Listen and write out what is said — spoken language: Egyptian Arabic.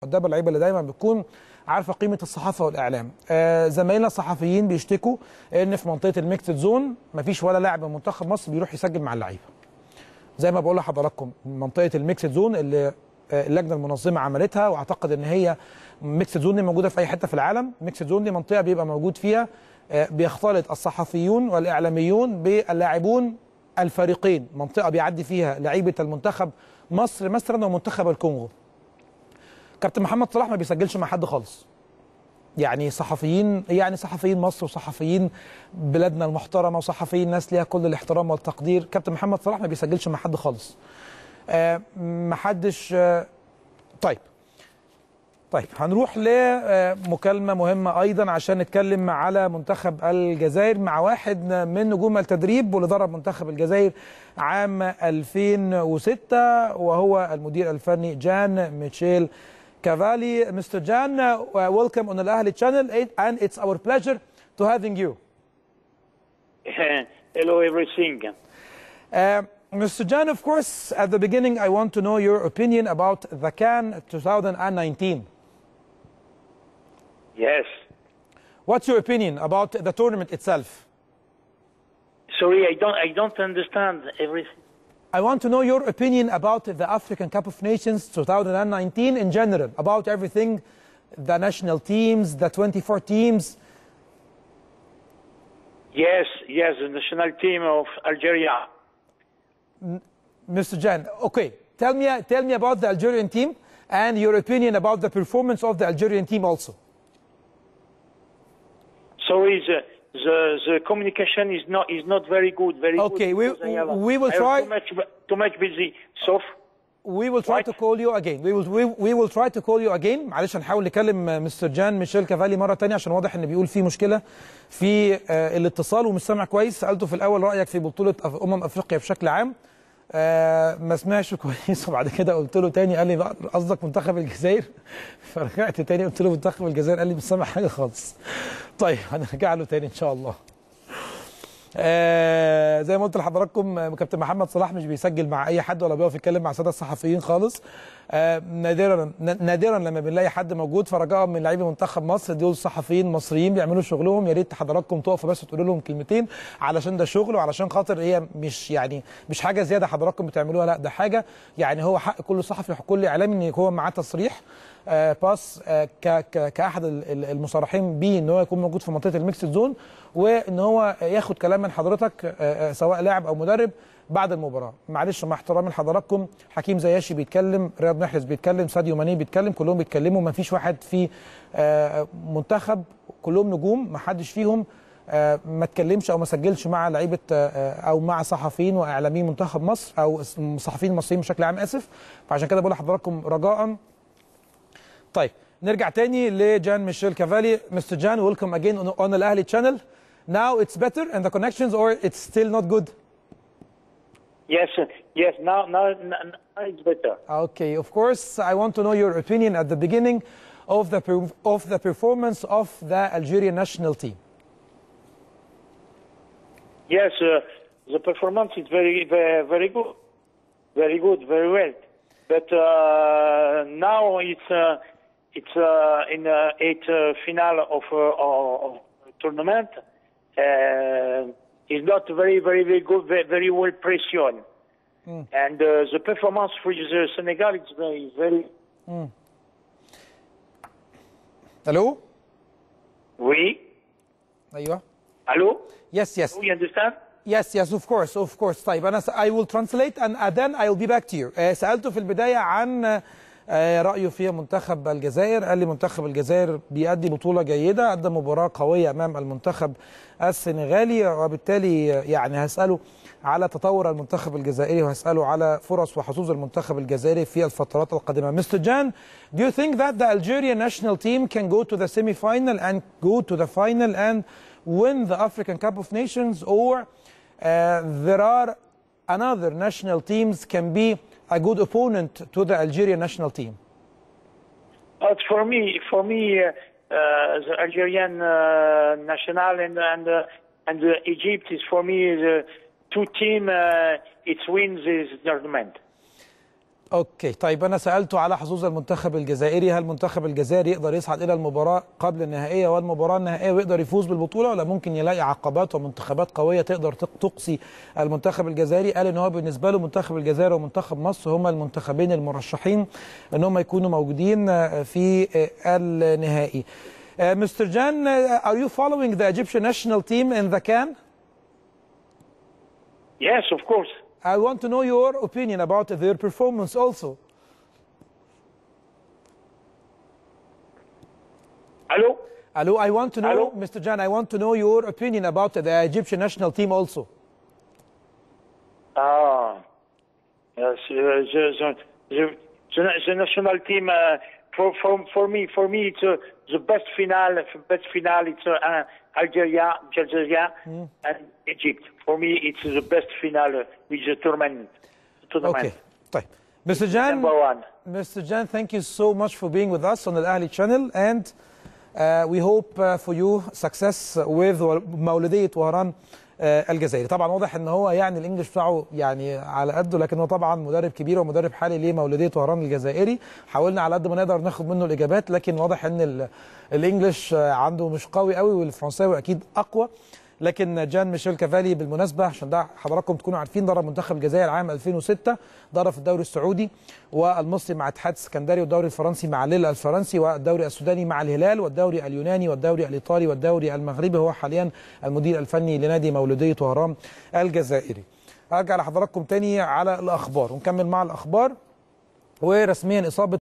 والدبل اللعيبه اللي دايما بتكون عارفه قيمه الصحافه والاعلام آه زمايلنا الصحفيين بيشتكوا ان في منطقه الميكسد زون مفيش ولا لاعب من منتخب مصر بيروح يسجل مع اللعيبه زي ما بقول لحضراتكم منطقه الميكسد زون اللي آه، اللجنه المنظمه عملتها واعتقد ان هي ميكسد زون دي موجوده في اي حته في العالم ميكسد زون دي منطقه بيبقى موجود فيها آه، بيختلط الصحفيون والاعلاميون باللاعبون الفريقين منطقه بيعدي فيها لعيبه المنتخب مصر مثلا ومنتخب الكونغو كابتن محمد صلاح ما بيسجلش مع حد خالص يعني صحفيين يعني صحفيين مصر وصحفيين بلادنا المحترمه وصحفيين ناس ليها كل الاحترام والتقدير كابتن محمد صلاح ما بيسجلش مع حد خالص آه ما حدش آه طيب طيب هنروح لمكالمة مهمة أيضا عشان نتكلم على منتخب الجزائر مع واحد من نجوم التدريب واللي درب منتخب الجزائر عام 2006 وهو المدير الفني جان ميشيل كافالي Mr. Jan, uh, welcome on Al Ahly channel and it's our pleasure to having you. Hello, everything. Uh, Mr. Jan, of course, at the beginning, I want to know your opinion about the CAN 2019. Yes. What's your opinion about the tournament itself? Sorry, I don't, I don't understand everything. I want to know your opinion about the African Cup of Nations 2019 in general, about everything, the national teams, the 24 teams. Yes, yes, the national team of Algeria. Mr. Jan, okay, tell me, tell me about the Algerian team and your opinion about the performance of the Algerian team also. Sorry, the, the, the communication is not, is not very good. Very Okay, good we- because I have, we will I have try- Too much, too much busy. So, We will try Right. to call you again. We will we, we will try to call you again. معلش هنحاول نكلم مستر جان ميشيل كافالي مرة تانية عشان واضح ان بيقول في مشكلة في آه، الاتصال ومش سامع كويس. سألته في الأول رأيك في بطولة أف- أمم أفريقيا بشكل عام. آه، ما سمعش كويس وبعد كده قلت له تاني قال لي لا، قصدك منتخب الجزائر فرجعت تاني قلت له منتخب الجزائر قال لي مش سامع حاجة خالص. طيب هنرجع له تاني إن شاء الله. آه زي ما قلت لحضراتكم آه، كابتن محمد صلاح مش بيسجل مع اي حد ولا بيقف يتكلم مع الساده الصحفيين خالص آه نادرا ن- نادرا لما بنلاقي حد موجود فرجاء من لاعبي منتخب مصر دول صحفيين مصريين بيعملوا شغلهم يا ريت حضراتكم تقفوا بس تقولوا لهم كلمتين علشان ده شغل وعلشان خاطر هي مش يعني مش حاجه زياده حضراتكم بتعملوها لا ده حاجه يعني هو حق كل صحفي وحق كل اعلامي ان هو معاه تصريح آه، باس آه، ك ك كاحد ال- ال- المصرحين بيه ان هو يكون موجود في منطقه الميكس زون وان هو ياخد كلام من حضرتك آه، آه، سواء لاعب او مدرب بعد المباراه معلش مع احترامي لحضراتكم حكيم زياشي بيتكلم رياض محرز بيتكلم ساديو ماني بيتكلم كلهم بيتكلموا ما فيش واحد في آه، منتخب كلهم نجوم ما حدش فيهم آه، ما اتكلمش او ما سجلش مع لعيبه آه، او مع صحفيين واعلاميين منتخب مصر او صحفيين مصريين بشكل عام اسف فعشان كده بقول لحضراتكم رجاء طيب نرجع تاني لجان ميشيل كافالي مستر جان ويلكم اجين اون الاهلي channel now it's better and the connections or it's still not good yes, yes, now, now, now it's better. okay of course I want to know your opinion at the beginning of the per- of the performance of the Algerian national team Yes, uh, the performance is very, very, very good, very good, very well. But uh, now it's uh, it's uh, in uh, eighth uh, final of uh, of tournament. Uh, is not very, very, very good, very, very well precision. And uh, the performance for the Senegal is very, very. الو Oui. ايوه Hello. yes yes We understand. Yes, yes, of course, of course. طيب أنا س- I will translate and uh, then I will be back to you. آه، سألته في البداية عن آه، رأيه في منتخب الجزائر قال لي منتخب الجزائر بيأدي بطولة جيدة قدم مباراة قوية أمام المنتخب السنغالي وبالتالي يعني هسأله على تطور المنتخب الجزائري وهسأله على فرص وحظوظ المنتخب الجزائري في الفترات القادمة. Mr. Jan, do you think that the Algerian national team can go to the semi-final and go to the final and win the African Cup of Nations or uh, there are another national teams can be a good opponent to the Algerian national team. But for me, for me, uh, uh, the Algerian uh, national and and uh, and uh, Egypt is for me the two team. Uh, it wins this tournament. اوكي طيب انا سالته على حظوظ المنتخب الجزائري هل المنتخب الجزائري يقدر يصعد الى المباراه قبل النهائيه والمباراه النهائيه ويقدر يفوز بالبطوله ولا ممكن يلاقي عقبات ومنتخبات قويه تقدر تق- تقصي المنتخب الجزائري قال ان هو بالنسبه له منتخب الجزائر ومنتخب مصر هما المنتخبين المرشحين ان هم يكونوا موجودين آه، في آه، النهائي مستر جان are you following the Egyptian national team in the CAN? Yes, of course. I want to know your opinion about their performance also. Hello? Hello, I want to know, Hello? Mr. Jan, I want to know your opinion about the Egyptian national team also. Ah, yes, uh, the, the, the, the, the national team, uh, for, for, for me, for me, it's uh, the best final, best final, it's uh, Algeria, Algeria and Egypt. For me, it's the best final uh, with the tournament. tournament. Okay. طيب. Mr. Jan, Number one. Mr. Jan, thank you so much for being with us on the Ahli channel and uh, we hope uh, for you success with مولودية وهران آه، الجزائري طبعا واضح ان هو يعني الانجليش بتاعه يعني على قده لكن هو طبعا مدرب كبير ومدرب حالي لمولوديه وهران الجزائري حاولنا على قد ما نقدر ناخد منه الاجابات لكن واضح ان ال- الانجليش آه، عنده مش قوي قوي والفرنساوي اكيد اقوى لكن جان ميشيل كافالي بالمناسبه عشان ده حضراتكم تكونوا عارفين درب منتخب الجزائر عام 2006 درب في الدوري السعودي والمصري مع اتحاد السكندري والدوري الفرنسي مع ليل الفرنسي والدوري السوداني مع الهلال والدوري اليوناني والدوري الايطالي والدوري المغربي هو حاليا المدير الفني لنادي مولوديه وهران الجزائري. ارجع لحضراتكم تاني على الاخبار ونكمل مع الاخبار ورسميا اصابه